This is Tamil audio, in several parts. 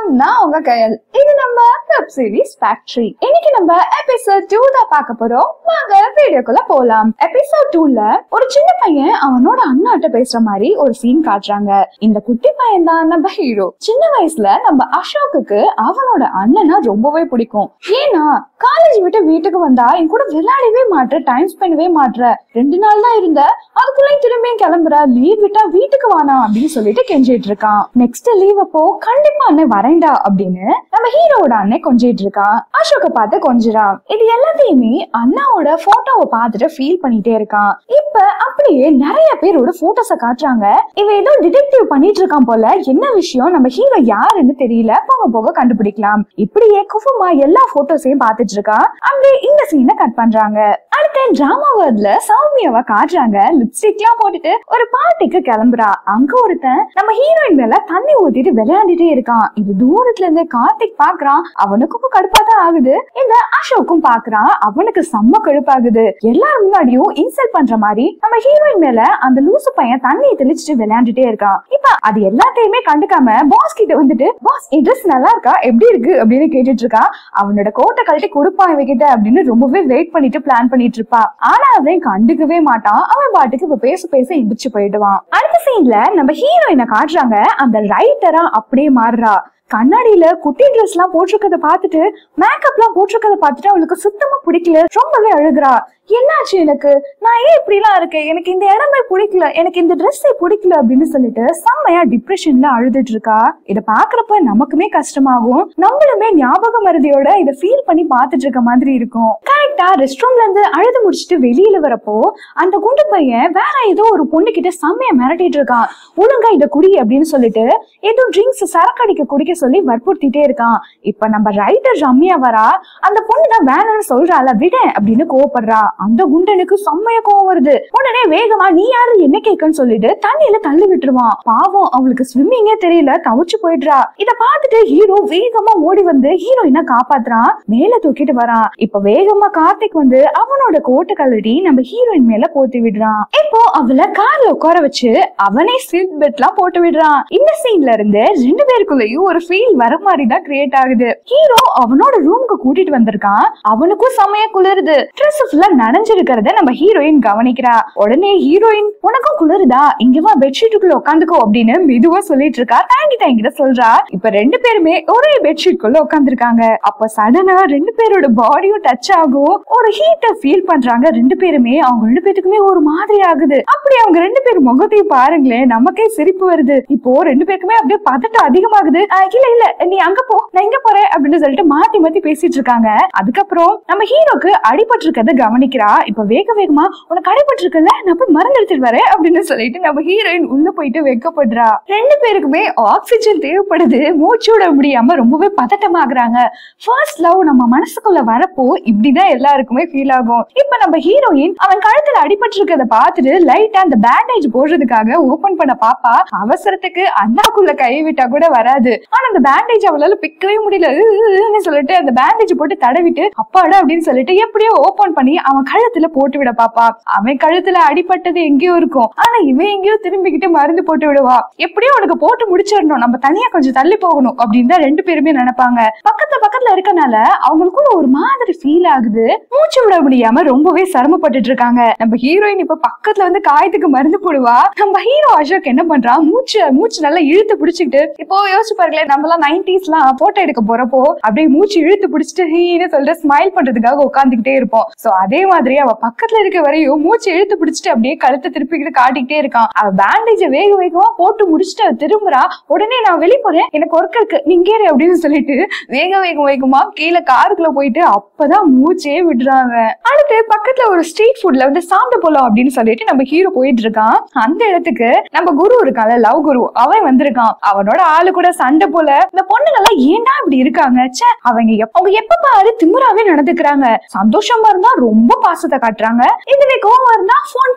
நான் உங்க கையல் இது நம்ம வெப் சீரிஸ் ஃபேக்டரி இன்னைக்கு நம்ம எபிசோட் டூ தான் பார்க்க போறோம் வாங்க வீடியோக்குள்ள போலாம் எபிசோட் டூல ஒரு சின்ன பையன் அவனோட அண்ணாட்ட பேசுற மாதிரி ஒரு சீன் காட்டுறாங்க இந்த குட்டி பையன் தான் நம்ம ஹீரோ சின்ன வயசுல நம்ம அசோக்குக்கு அவனோட அண்ணனா ரொம்பவே பிடிக்கும் ஏன்னா காலேஜ் விட்டு வீட்டுக்கு வந்தா என் கூட விளையாடவே மாட்ற டைம் ஸ்பெண்டவே மாட்ற ரெண்டு நாள் தான் இருந்த அதுக்குள்ளேயும் திரும்பியும் கிளம்புற லீவ் விட்டா வீட்டுக்கு வானா அப்படின்னு சொல்லிட்டு கெஞ்சிட்டு இருக்கான் நெக்ஸ்ட் லீவ் அப்போ கண்டிப்பா அண்ணன் வரேன்டா அப்படின்னு நம்ம ஹீரோவோட அண்ணன் கொஞ்சிட்டு இருக்கான் அசோக்க பார்த்து கொஞ்சிறான் இது எல்லாத்தையுமே அண்ணாவோட போட்டோவை பார்த்துட்டு ஃபீல் பண்ணிட்டே இருக்கான் இப்ப அப்படியே நிறைய பேரோட போட்டோஸ காட்டுறாங்க இவன் ஏதோ டிடெக்டிவ் பண்ணிட்டு இருக்கான் போல என்ன விஷயம் நம்ம ஹீரோ யாருன்னு தெரியல போக போக கண்டுபிடிக்கலாம் இப்படியே குஃபுமா எல்லா போட்டோஸையும் பார்த்துட்டு இருக்கான் அப்படியே இந்த சீனை கட் பண்றாங்க அடுத்த டிராமா வேர்ட்ல சௌமியாவை காட்டுறாங்க லிப்ஸ்டிக்லாம் போட்டுட்டு ஒரு பார்ட்டிக்கு கிளம்புறா அங்க ஒருத்தன் நம்ம ஹீரோயின் மேல தண்ணி ஊத்திட்டு விளையாண்டுட்டே இருக்கான் இது தூரத்துல இருந்து கார்த்திக் பாக்குறான் அவனுக்கும் கடுப்பா தான் ஆகுது இந்த அசோக்கும் பாக்குறான் அவனுக்கு செம்ம கடுப்பாகுது எல்லாரும் முன்னாடியும் இன்சல்ட் பண்ற மாதிரி நம்ம ஹீரோயின் மேல அந்த லூசு பையன் தண்ணியை தெளிச்சுட்டு விளையாண்டுட்டே இருக்கான் இப்ப அது எல்லாத்தையுமே கண்டுக்காம பாஸ் கிட்ட வந்துட்டு பாஸ் என் ட்ரெஸ் நல்லா இருக்கா எப்படி இருக்கு அப்படின்னு கேட்டுட்டு இருக்கான் அவனோட கோட்டை கழட்டி கொடுப்பான் இவகிட்ட அப்படின்னு ரொம்பவே வெயிட் பண்ணிட்டு பிளான் பண்ணிட்டு இருப்பா ஆனா அவன் கண்டுக்கவே மாட்டான் அவன் பாட்டுக்கு இப்ப பேச பேச எந்திரிச்சு போயிடுவான் அடுத்த சீன்ல நம்ம ஹீரோயினை காட்டுறாங்க அந்த ரைட்டரா அப்படியே மாறுறா கண்ணாடியில குட்டி ட்ரெஸ் எல்லாம் போட்டிருக்கத பார்த்துட்டு மேக்கப் எல்லாம் போட்டிருக்கத பார்த்துட்டு அவளுக்கு சுத்தமா பிடிக்கல ரொம்பவே அழுகுறா என்னாச்சு எனக்கு நான் ஏன் இப்படி எல்லாம் இருக்கேன் எனக்கு இந்த இடமே பிடிக்கல எனக்கு இந்த ட்ரெஸ்ஸே பிடிக்கல அப்படின்னு சொல்லிட்டு செம்மையா டிப்ரெஷன்ல அழுதுட்டு இருக்கா இத பாக்குறப்ப நமக்குமே கஷ்டமாகும் நம்மளுமே ஞாபக மருதியோட இத ஃபீல் பண்ணி பார்த்துட்டு இருக்க மாதிரி இருக்கும் கரெக்டா ரெஸ்ட் ரூம்ல இருந்து அழுது முடிச்சுட்டு வெளியில வரப்போ அந்த குண்டு பையன் வேற ஏதோ ஒரு பொண்ணு கிட்ட செம்மையா மிரட்டிட்டு இருக்கான் ஒழுங்கா இத குடி அப்படின்னு சொல்லிட்டு ஏதோ ட்ரிங்க்ஸ் சரக்கு அடிக்க குடிக்க சொல்லி வற்புறுத்திட்டே இருக்கான் இப்ப நம்ம ரைட்டர் ரம்யா வரா அந்த பொண்ணு தான் வேணாம்னு சொல்றாள விட அப்படின்னு கோவப்படுறா அந்த குண்டனுக்கு செம்மைய கோவம் வருது உடனே வேகமா நீ யாரு என்ன கேட்கன்னு சொல்லிட்டு தண்ணியில தள்ளி விட்டுருவான் பாவம் அவளுக்கு ஸ்விம்மிங்கே தெரியல தவிச்சு போயிடுறா இத பார்த்துட்டு ஹீரோ வேகமா ஓடி வந்து ஹீரோயினை காப்பாத்துறான் மேல தூக்கிட்டு வரான் இப்ப வேகமா கார்த்திக் வந்து அவனோட கோட்டை கலடி நம்ம ஹீரோயின் மேல போத்தி விடுறான் இப்போ அவளை கார்ல உட்கார வச்சு அவனே சீட் பெட் எல்லாம் போட்டு விடுறான் இந்த சீன்ல இருந்து ரெண்டு பேருக்குள்ளயும் ஒரு ஃபீல் வர மாதிரி தான் கிரியேட் ஆகுது ஹீரோ அவனோட ரூமுக்கு கூட்டிட்டு வந்திருக்கான் அவனுக்கும் செமையா குளிருது ட்ரெஸ் ஃபுல்லா நனைஞ்சிருக்கிறத நம்ம ஹீரோயின் கவனிக்கிறா உடனே ஹீரோயின் உனக்கும் குளிருதா இங்க வா பெட்ஷீட்டுக்குள்ள உட்காந்துக்கோ அப்படின்னு மெதுவா சொல்லிட்டு இருக்கா தேங்கி தேங்கிட்ட சொல்றா இப்ப ரெண்டு பேருமே ஒரே பெட்ஷீட்குள்ள உட்காந்துருக்காங்க அப்ப சடனா ரெண்டு பேரோட பாடியும் டச் ஆகும் ஒரு ஹீட்ட ஃபீல் பண்றாங்க ரெண்டு பேருமே அவங்க ரெண்டு பேத்துக்குமே ஒரு மாதிரி ஆகுது அப்படி அவங்க ரெண்டு பேரும் முகத்தையும் பாருங்களேன் நமக்கே சிரிப்பு வருது இப்போ ரெண்டு பேருக்குமே அப்படியே பதட்டம் அதிகமாகுது ஆஹ் இல்ல இல்ல நீ அங்க போ நான் இங்க போறேன் அப்படின்னு சொல்லிட்டு மாத்தி மாத்தி பேசிட்டு இருக்காங்க அதுக்கப்புறம் நம்ம ஹீரோக்கு அடிபட்டு இருக்கத கவனிக்கிறா இப்ப வேக வேகமா உனக்கு அடிபட்டு இருக்குல்ல நான் போய் மருந்து எடுத்துட்டு வரேன் அப்படின்னு சொல்லிட்டு நம்ம ஹீரோயின் உள்ள போயிட்டு வெக்கப்படுறா ரெண்டு பேருக்குமே ஆக்சிஜன் தேவைப்படுது மூச்சு விட முடியாம ரொம்பவே பதட்டமாகறாங்க ஃபர்ஸ்ட் லவ் நம்ம மனசுக்குள்ள வரப்போ இப்படிதான் எல்லாருக்குமே ஃபீல் ஆகும் இப்ப நம்ம ஹீரோயின் அவன் கழுத்துல அடிபட்டு இருக்கத பார்த்துட்டு லைட்டா அந்த பேண்டேஜ் போடுறதுக்காக ஓபன் பண்ண பாப்பா அவசரத்துக்கு அண்ணாக்குள்ள கை விட்டா கூட வராது ஆனா அந்த பேண்டேஜ் அவளால பிக்கவே முடியல "உ-உ-உன்னு சொல்லிட்டு அந்த பேண்டேஜ் போட்டு தடவிட்டு அப்பாடா அப்படின்னு சொல்லிட்டு எப்படியோ ஓபன் பண்ணி அவன் கழுத்துல போட்டு விட பாப்பா அவன் கழுத்துல அடிபட்டது எங்கேயோ இருக்கும் ஆனா இவன் எங்கேயோ திரும்பிக்கிட்டு மருந்து போட்டு விடுவா எப்படியோ உனக்கு போட்டு முடிச்சிடணும் நம்ம தனியா கொஞ்சம் தள்ளி போகணும் அப்படின்னு தான் ரெண்டு பேருமே நினைப்பாங்க பக்கத்துல பக்கத்துல இருக்கனால அவங்களுக்குள்ள ஒரு மாதிரி ஃபீல் ஆகுது மூச்சு விட முடியாம ரொம்பவே சிரமப்பட்டுட்டு இருக்காங்க நம்ம ஹீரோயின் இப்ப பக்கத்துல வந்து காயத்துக்கு மருந்து போடுவா நம்ம ஹீரோ அசோக் என்ன பண்றான் மூச்சு மூச்சு நல்லா இழுத்து பிடிச்சிக்கிட்டு இப்போ யோசிச்சு பாருங்களேன் நம்ம எல்லாம் நைன்டிஸ்லாம் போட்டோ எடுக்க போறப்போ அப்படியே மூச்சு இழுத்து பிடிச்சிட்டு ஹீன்னு சொல்லிட்டு ஸ்மைல் பண்றதுக்காக உட்காந்துக்கிட்டே இருப்போம் சோ அதே மாதிரி அவ பக்கத்துல இருக்க வரையும் மூச்சு இழுத்து பிடிச்சிட்டு அப்படியே கழுத்தை திருப்பிக்கிட்டு காட்டிக்கிட்டே இருக்கான் அவ பேண்டேஜ வேக வேகமா போட்டு முடிச்சுட்டு அவ திரும்புறா உடனே நான் வெளிய போறேன் எனக்கு ஒர்க் இருக்கு நீங்க ஏறு அப்படின்னு சொல்லிட்டு வேக வேக வேகமா கீழே காருக்குள்ள போயிட்டு அப்பதான் மூச்சே விடுறாங்க அடுத்து பக்கத்துல ஒரு ஸ்ட்ரீட் ஃபுட்ல வந்து சாப்பிட போலாம் அப்படின்னு சொல்லிட்டு நம்ம ஹீரோ போயிட்டு இருக்கான் அந்த இடத்துக்கு நம்ம குரு இருக்கான்ல லவ் குரு அவன் வந்திருக்கான் அவனோட ஆளு கூட சண்டை போல இந்த பொண்ணுங்க எல்லாம் ஏன்டா இப்படி இருக்காங்க ச்சே அவங்க எப்- அவங்க எப்ப பாரு திமிராவே நடந்துக்கிறாங்க சந்தோஷமா இருந்தா ரொம்ப பாசத்தை காட்டுறாங்க இதுவே கோவம் இருந்தா ஃபோன் பண்ணா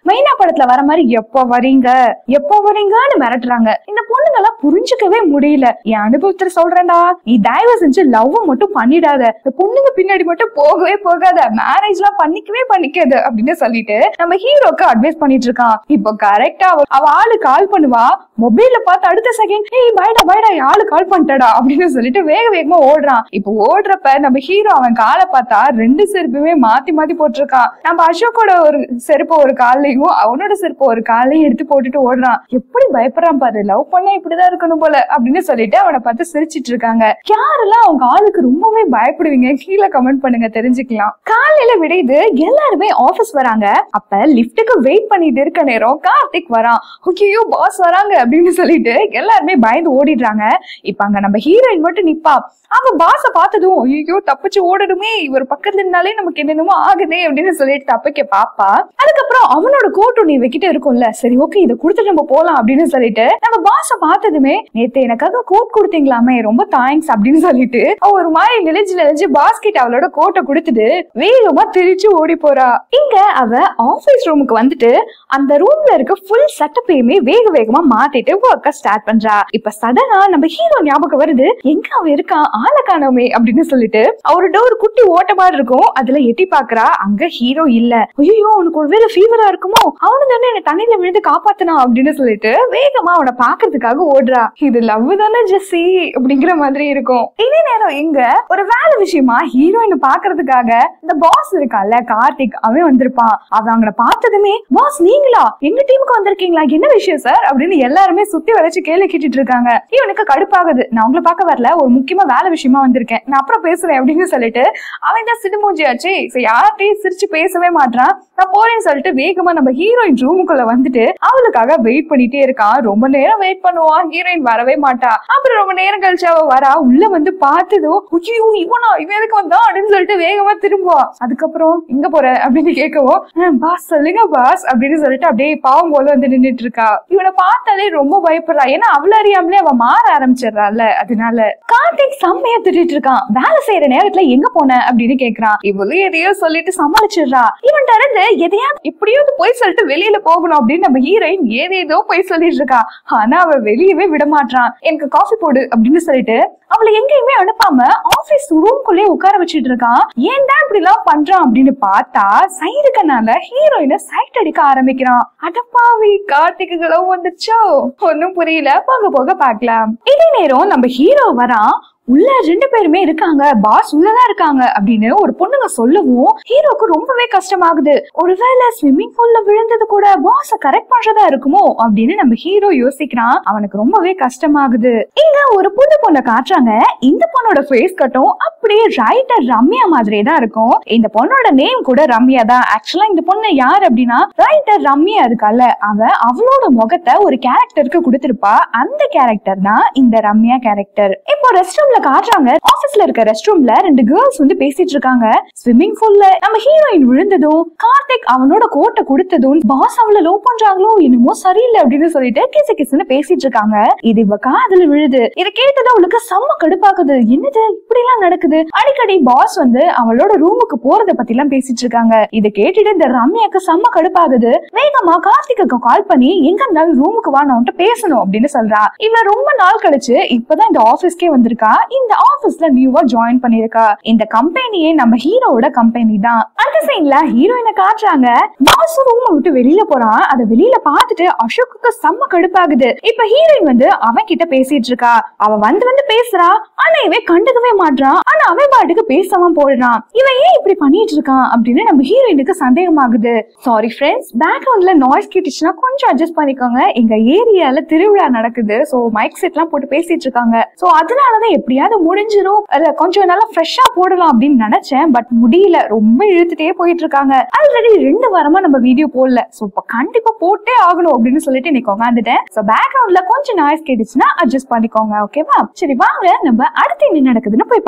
மைனா படத்துல வர மாதிரி எப்போ வரீங்க எப்போ வரீங்கன்னு மிரட்டுறாங்க இந்த பொண்ணுங்க எல்லாம் புரிஞ்சுக்கவே முடியல என் அனுபவத்துல சொல்றேன்டா நீ தயவு செஞ்சு லவ் மட்டும் பண்ணிடாத இந்த பொண்ணுங்க பின்னாடி மட்டும் போகவே போகாத மேரேஜ் எல்லாம் பண்ணிக்கவே பண்ணிக்காது அப்படின்னு சொல்லிட்டு நம்ம ஹீரோக்கு அட்வைஸ் பண்ணிட்டு இருக்கான் இப்போ கரெக்டா அவ அவ ஆளு கால் பண்ணுவா மொபைல்ல பார்த்து அடுத்த செகண்ட் ஏய் பயடா பயடா என் ஆளு கால் பண்ணிட்டடா அப்படின்னு சொல்லிட்டு வேக வேகமா ஓடுறான் இப்போ ஓடுறப்ப நம்ம ஹீரோ அவன் காலை பார்த்தா ரெண்டு செருப்புமே மாத்தி மாத்தி போட்டிருக்கான் நம்ம அசோக்கோட ஒரு செருப்பு ஒரு காலையும் அவனோட செருப்பு ஒரு காலையும் எடுத்து போட்டுட்டு ஓடுறான் எப்படி பயப்படுறான் பாரு லவ் பண்ணா இப்படிதான் இருக்கணும் போல அப்படின்னு சொல்லிட்டு அவனை பார்த்து சிரிச்சிட்டு இருக்காங்க யாரெல்லாம் அவங்க ஆளுக்கு ரொம்பவே பயப்படுவீங்க கீழே கமெண்ட் பண்ணுங்க தெரிஞ்சுக்கலாம் காலையில விடையுது எல்லாருமே ஆபீஸ் வராங்க அப்ப லிப்ட்டுக்கு வெயிட் பண்ணிட்டு இருக்க நேரம் கார்த்திக் வரான் ஓகேயோ பாஸ் வராங்க அப்படின்னு சொல்லிட்டு எல்லாருமே பயந்து ஓடிடுறாங்க இப்ப அங்க நம்ம ஹீரோயின் மட்டும் நிப்பா அவ பாஸ பார்த்ததும் ஐயோ தப்பிச்சு ஓடணுமே இவர் பக்கத்துல இருந்தாலே நமக்கு என்னென்னமோ ஆகுதே அப்படின்னு சொல்லிட்டு தப்பிக்க பாப்பா அதுக்கப்புறம் அவனோட கோட் ஒண்ணு இவகிட்ட இருக்கும்ல சரி ஓகே இதை கொடுத்துட்டு நம்ம போலாம் அப்படின்னு சொல்லிட்டு நம்ம பாஸ பார்த்ததுமே நேத்து எனக்காக கோட் கொடுத்தீங்களாமே ரொம்ப தேங்க்ஸ் அப்படின்னு சொல்லிட்டு அவ ஒரு மாதிரி நெளிஞ்சு நெளிஞ்சு பாஸ் கிட்ட அவளோட கோட்டை கொடுத்துட்டு வேகமா திருச்சு ஓடி போறா இங்க அவ ஆபீஸ் ரூமுக்கு வந்துட்டு அந்த ரூம்ல இருக்க ஃபுல் செட்டப்பையுமே வேக வேகமா மாத்திட்டு ஒர்க்க ஸ்டார்ட் பண்றா இப்ப சடனா நம்ம ஹீரோ ஞாபகம் வருது எங்க அவன் இருக்கான் ஆளை காணோமே அப்படின்னு சொல்லிட்டு அவரோட ஒரு குட்டி ஓட்ட மாதிரி இருக்கும் அதுல எட்டி பாக்குறா அங்க ஹீரோ இல்ல ஐயோ அவனுக்கு ஒருவேளை ஃபீவரா இருக்குமோ அவனு தானே என்ன தண்ணியில விழுந்து காப்பாத்தனா அப்படின்னு சொல்லிட்டு வேகமா அவனை பாக்குறதுக்காக ஓடுறா இது லவ் தானே ஜெஸ்ஸி அப்படிங்கிற மாதிரி இருக்கும் இதே நேரம் இங்க ஒரு வேலை விஷயமா ஹீரோயினை பாக்குறதுக்காக இந்த பாஸ் இருக்கான்ல கார்த்திக் அவன் வந்திருப்பான் அவன் அவங்கள பார்த்ததுமே பாஸ் நீங்களா எங்க டீமுக்கு வந்திருக்கீங்களா என்ன விஷயம் சார் அப்படின்னு எல்லாருமே சுத்தி வளைச்சு கேள்வி கேட்டுட்டு இருக்காங்க இவனுக்கு கடுப்பாகுது நான் உங்களை பார்க்க வரல ஒரு முக்கியமா வேலை விஷயமா வந்திருக்கேன் நான் அப்புறம் பேசுறேன் அப்படின்னு சொல்லிட்டு அவன் தான் சிடுமூஞ்சியாச்சு யார்கிட்டயும் சிரிச்சு பேசவே மாட்டான் நான் போறேன்னு சொல்லிட்டு வேகமா நம்ம ஹீரோயின் ரூமுக்குள்ள வந்துட்டு அவளுக்காக வெயிட் பண்ணிட்டே இருக்கான் ரொம்ப நேரம் வெயிட் பண்ணுவான் ஹீரோயின் வரவே மாட்டா அப்புறம் ரொம்ப நேரம் கழிச்சு அவ வரா உள்ள வந்து பார்த்ததும் ஐயோ இவனா இவன் எதுக்கு வந்தா அப்படின்னு சொல்லிட்டு வேகமா திரும்புவா அதுக்கப்புறம் எங்க போற அப்படின்னு கேட்கவும் பாஸ் சொல்லுங்க பாஸ் அப்படின்னு சொல்லிட்டு அப்படியே பாவம் போல வந்து நின்னுட்டு இருக்கா இவனை பார்த்தாலே ரொம்ப பயப்படுறா ஏன்னா அவள அறியாமலே அவ மாற ஆரம்பிச்சிடுறாள் அதனால கார்த்திக் செம்மையா திட்டிட்டு இருக்கான் வேலை செய்யற நேரத்துல எங்க போன அப்படின்னு கேக்குறான் இவளும் எதையோ சொல்லிட்டு சமாளிச்சிடுறா இவன் இருந்து எதையா எப்படியாவது போய் சொல்லிட்டு வெளியில போகணும் அப்படின்னு நம்ம ஹீரோயின் ஏதேதோ போய் சொல்லிட்டு இருக்கா ஆனா அவ வெளியவே விட மாட்டான் எனக்கு காஃபி போடு அப்படின்னு சொல்லிட்டு அவளை எங்கேயுமே அனுப்பாம ஆபீஸ் ரூம்குள்ளே உட்கார வச்சிட்டு இருக்கான் ஏன்டா இப்படி எல்லாம் பண்றான் அப்படின்னு பார்த்தா சைடு கண்ணால ஹீரோயினை சைட் அடிக்க ஆரம்பிக்கிறான் அடப்பாவி கார்த்திக்கு லவ் வந்துச்சோ ஒன்னும் புரியல போக போக பார்க்கலாம் இதே நேரம் நம்ம ஹீரோ வரான் உள்ள ரெண்டு பேருமே இருக்காங்க பாஸ் உள்ளதான் இருக்காங்க அப்படின்னு ஒரு பொண்ணுங்க சொல்லவும் ஹீரோக்கு ரொம்பவே கஷ்டமாகுது ஒருவேளை ஸ்விம்மிங் பூல்ல விழுந்தது கூட பாஸ கரெக்ட் பண்றதா இருக்குமோ அப்படின்னு நம்ம ஹீரோ யோசிக்கிறான் அவனுக்கு ரொம்பவே கஷ்டமாகுது இங்க ஒரு புது பொண்ணை காட்டுறாங்க இந்த பொண்ணோட ஃபேஸ் கட்டும் அப்படியே ரைட்டர் ரம்யா மாதிரியே தான் இருக்கும் இந்த பொண்ணோட நேம் கூட ரம்யா தான் ஆக்சுவலா இந்த பொண்ணு யார் அப்படின்னா ரைட்டர் ரம்யா இருக்கால அவ அவளோட முகத்தை ஒரு கேரக்டருக்கு கொடுத்திருப்பா அந்த கேரக்டர் தான் இந்த ரம்யா கேரக்டர் இப்போ ரெஸ்ட் ரூம்ல காட்டுறாங்க ஆபீஸ்ல இருக்க ரெஸ்ட் ரூம்ல ரெண்டு கேர்ள்ஸ் வந்து பேசிட்டு இருக்காங்க ஸ்விம்மிங் பூல்ல நம்ம ஹீரோயின் விழுந்ததும் கார்த்திக் அவனோட கோட்டை கொடுத்ததும் பாஸ் அவள லவ் பண்றாங்களோ என்னமோ சரியில்லை அப்படின்னு சொல்லிட்டு கிசு கிசுன்னு பேசிட்டு இருக்காங்க இது இவ காதுல விழுது இதை கேட்டது அவளுக்கு செம்ம கடுப்பாக்குது என்னது இப்படி எல்லாம் நடக்குது அடிக்கடி பாஸ் வந்து அவளோட ரூமுக்கு போறத பத்தி எல்லாம் பேசிட்டு இருக்காங்க இதை கேட்டுட்டு இந்த ரம்யாக்கு செம்ம கடுப்பாகுது வேகமா கார்த்திக்கு கால் பண்ணி எங்க இருந்தாலும் ரூமுக்கு வா நான் உன்கிட்ட பேசணும் அப்படின்னு சொல்றா இவ ரொம்ப நாள் கழிச்சு இப்பதான் இந்த ஆபீஸ்க்கே வந்திருக்கா இந்த ஆபீஸ்ல நியூவா ஜாயின் பண்ணிருக்கா இந்த கம்பெனியே நம்ம ஹீரோவோட கம்பெனி தான் அந்த சைன்ல ஹீரோயினை காட்டுறாங்க பாஸ் ரூம் விட்டு வெளியில போறான் அத வெளியில பார்த்துட்டு அசோக்குக்கு செம்ம கடுப்பாகுது இப்ப ஹீரோயின் வந்து அவன் கிட்ட பேசிட்டு இருக்கா அவன் வந்து வந்து பேசுறா ஆனா இவன் கண்டுக்கவே மாட்றான் ஆனா அவன் பாட்டுக்கு பேசாம போயிடுறான் இவன் ஏன் இப்படி பண்ணிட்டு இருக்கான் அப்படின்னு நம்ம ஹீரோயினுக்கு சந்தேகமாகுது சாரி ஃப்ரெண்ட்ஸ் பேக்ரவுண்ட்ல நாய்ஸ் கேட்டுச்சுன்னா கொஞ்சம் அட்ஜஸ்ட் பண்ணிக்கோங்க எங்க ஏரியால திருவிழா நடக்குது சோ மைக் செட் எல்லாம் போட்டு பேசிட்டு இருக்காங்க சோ அதனாலதான் எப்படியாவது முடிஞ்சிரும் இல்ல கொஞ்சம் நல்லா ஃப்ரெஷ்ஷா போடலாம் அப்படின்னு நினைச்சேன் பட் முடியல ரொம்ப இழுத்துட்டே போயிட்டு இருக்காங்க ஆல்ரெடி ரெண்டு வாரமா நம்ம வீடியோ போடல சோ இப்ப கண்டிப்பா போட்டே ஆகணும் அப்படின்னு சொல்லிட்டு இன்னைக்கு உட்காந்துட்டேன் சோ பேக்ரவுண்ட்ல கொஞ்சம் நாய்ஸ் கேட்டுச்சுன்னா அட்ஜஸ்ட் பண்ணிக்கோங்க ஓகேவா சரி வாங்க நம்ம அடுத்து என்ன நடக்குதுன்னு போய் பார்க்கலாம்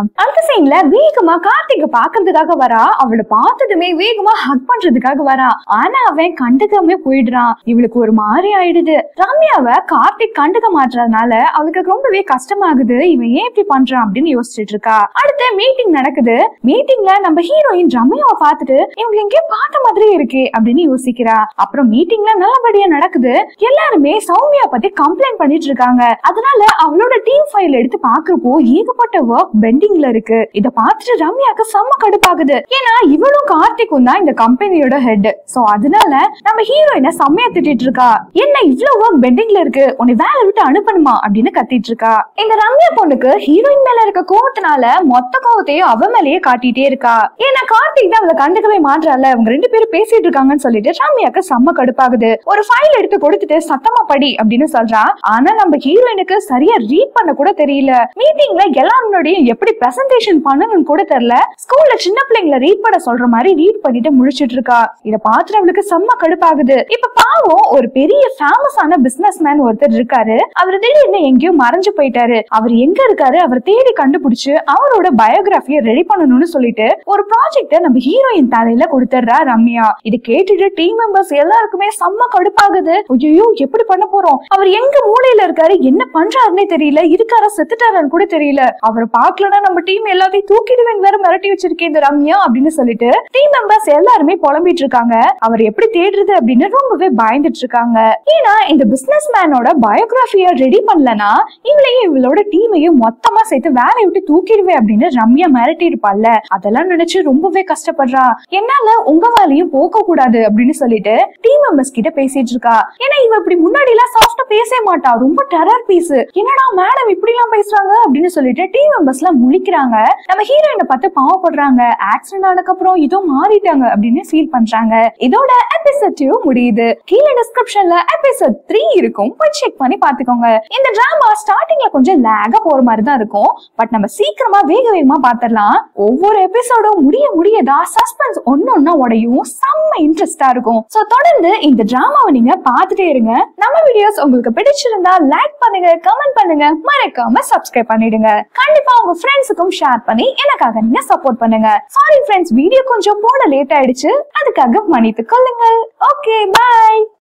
அடுத்த சீன்ல வேகமா கார்த்திக பாக்குறதுக்காக வரா அவளை பார்த்ததுமே வேகமா ஹக் பண்றதுக்காக வரா ஆனா அவன் கண்டுக்காம போயிடுறான் இவளுக்கு ஒரு மாதிரி ஆயிடுது ரம்யாவை கார்த்திக் கண்டுக்க மாட்டுறதுனால அவளுக்கு ரொம்பவே கஷ்டமாகுது இவன் ஏன் இப்படி பண்றான் அப்படின்னு யோசிச்சுட்டு இருக்கா அடுத்து மீட்டிங் நடக்குது மீட்டிங்ல நம்ம ஹீரோயின் ரம்யாவை பார்த்துட்டு இவங்க எங்கேயோ பார்த்த மாதிரி இருக்கே அப்படின்னு யோசிக்கிறா அப்புறம் மீட்டிங்ல நல்லபடியா நடக்குது எல்லாருமே சௌமியா பத்தி கம்ப்ளைண்ட் பண்ணிட்டு இருக்காங்க அதனால அவளோட டீம் ஃபைல் எடுத்து பாக்குறப்போ ஏகப்பட்ட ஒர்க் பெண்டிங்ல இருக்கு இத பார்த்துட்டு ரம்யாக்கு செம்ம கடுப்பாகுது ஏன்னா இவளும் கார்த்திக்கும் தான் இந்த கம்பெனியோட ஹெட் சோ அதனால நம்ம ஹீரோயினை செம்மையா திட்டிட்டு இருக்கா என்ன இவ்வளவு ஒர்க் பெண்டிங்ல இருக்கு உன்னை வேலை விட்டு அனுப்பணுமா அப்படின்னு கத்திட்டு இருக்கா இந்த ரம்யா பொண்ணுக்கு ஹீரோயின் மேல இருக்க கோவத்தினால மொத்த கோவத்தையும் அவ மேலேயே காட்டிட்டே இருக்கா ஏன்னா கார்த்திக் தான் அவளை கண்டுக்கவே மாட்டால அவங்க ரெண்டு பேரும் பேசிட்டு இருக்காங்கன்னு சொல்லிட்டு ரம்யாக்கு செம்ம கடுப்பாகுது ஒரு ஃபைல் எடுத்து கொடுத்துட்டு சத்தமா படி அப்படின்னு சொல்றா ஆனா நம்ம ஹீரோயினுக்கு சரியா ரீட் பண்ண கூட தெரியல மீட்டிங்ல எல்லாரோடையும் எப்படி பிரசன்டேஷன் பண்ணணும்னு கூட தெரியல ஸ்கூல்ல சின்ன பிள்ளைங்களை ரீட் பண்ண சொல்ற மாதிரி ரீட் பண்ணிட்டு முழிச்சிட்டு இருக்கா இத பார்த்துட்டு அவளுக்கு செம்ம கடுப்பாகுது இப்ப பாவம் ஒரு பெரிய ஃபேமஸான பிசினஸ் மேன் ஒருத்தர் இருக்காரு அவர் திடீர்னு எங்கேயோ மறைஞ்சு போயிட்டாரு அவர் எங்க இருக்காரு அவர் தேடி கண்டுபிடிச்சு அவரோட பயோகிராஃபிய ரெடி பண்ணணும்னு சொல்லிட்டு ஒரு ப்ராஜெக்ட நம்ம ஹீரோயின் தலையில கொடுத்துடுறா ரம்யா இது கேட்டுட்டு டீம் மெம்பர்ஸ் எல்லாருக்குமே செம்ம கடுப்பாகுது ஐயோ எப்படி பண்ண போறோம் அவர் எங்க மூலையில இருக்காரு என்ன பண்றாருன்னே தெரியல இருக்காரா செத்துட்டாரான்னு கூட தெரியல அவரை பார்க்கலன்னா நம்ம டீம் எல்லாத்தையும் தூக்கிடுவேன் வேற மிரட்டி வச்சிருக்கேன் இந்த ரம்யா அப்படின்னு சொல்லிட்டு டீம் மெம்பர்ஸ் எல்லாருமே புலம்பிட்டு இருக்காங்க அவர் எப்படி தேடுறது அப்படின்னு ரொம்பவே பயந்துட்டு இருக்காங்க ஏன்னா இந்த பிசினஸ் மேனோட பயோகிராஃபிய ரெடி பண்ணலனா இவளையும் இவளோட டீமையும் மொத்தமா சேர்த்து வேலையை விட்டு தூக்கிடுவேன் அப்படின்னு ரம்யா மிரட்டி இருப்பாள்ல அதெல்லாம் நினைச்சு ரொம்பவே கஷ்டப்படுறா என்னால உங்க வேலையும் போக்க கூடாது அப்படின்னு சொல்லிட்டு டீம் மெம்பர்ஸ் கிட்ட பேசிட்டு இருக்கா ஏன்னா இவ இப்படி முன்னாடி எல்லாம் சாஃப்டா பேசவே மாட்டா ரொம்ப டெரர் பீஸ் என்னடா மேடம் இப்படி எல்லாம் பேசுறாங்க அப்படின்னு சொல்லிட்டு டீம் மெம்பர்ஸ் எல்லாம் முழிக்கிறாங்க நம்ம ஹீரோயினை பார்த்து பாவப்படுறாங்க ஆக்சிடென்ட் ஆனதுக்கு அப்புறம் இதோ மாறிட்டாங்க அப்படின்னு ஃபீல் பண்றாங்க இதோட எபிசோட் டூ முடியுது கீழே டிஸ்கிரிப்ஷன்ல எபிசோட் த்ரீ இருக்கும் போய் செக் பண்ணி பாத்துக்கோங்க இந்த டிராமா ஸ்டார்டிங்ல கொஞ்சம் லேகா போற மாதிரி தான் இருக்கும் பட் நம்ம சீக்கிரமா வேக வேகமா பாத்திரலாம் ஒவ்வொரு எபிசோடும் முடிய முடியதா சஸ்பென்ஸ் ஒன்னு ஒன்னா உடையும் செம்ம இன்ட்ரெஸ்டா இருக்கும் சோ தொடர்ந்து இந்த டிராமாவை நீங்க பாத்துட்டே இருங்க நம்ம வீடியோஸ் உங்களுக்கு பிடிச்சிருந்தா லைக் பண்ணுங்க கமெண்ட் பண்ணுங்க மறக்காம சப்ஸ்கிரைப் பண்ணிடுங்க கண்டிப்பா உங்க ஃப்ரெண்ட்ஸுக்கும் ஷேர் பண்ணி எனக்காக நீங்க சப்போர்ட் பண்ணுங்க சாரி ஃப்ரெண்ட்ஸ் வீடியோ கொஞ்சம் போட லேட் ஆயிடுச்சு அதுக்காக மன்னித்துக் கொள்ளுங்கள் ஓகே பை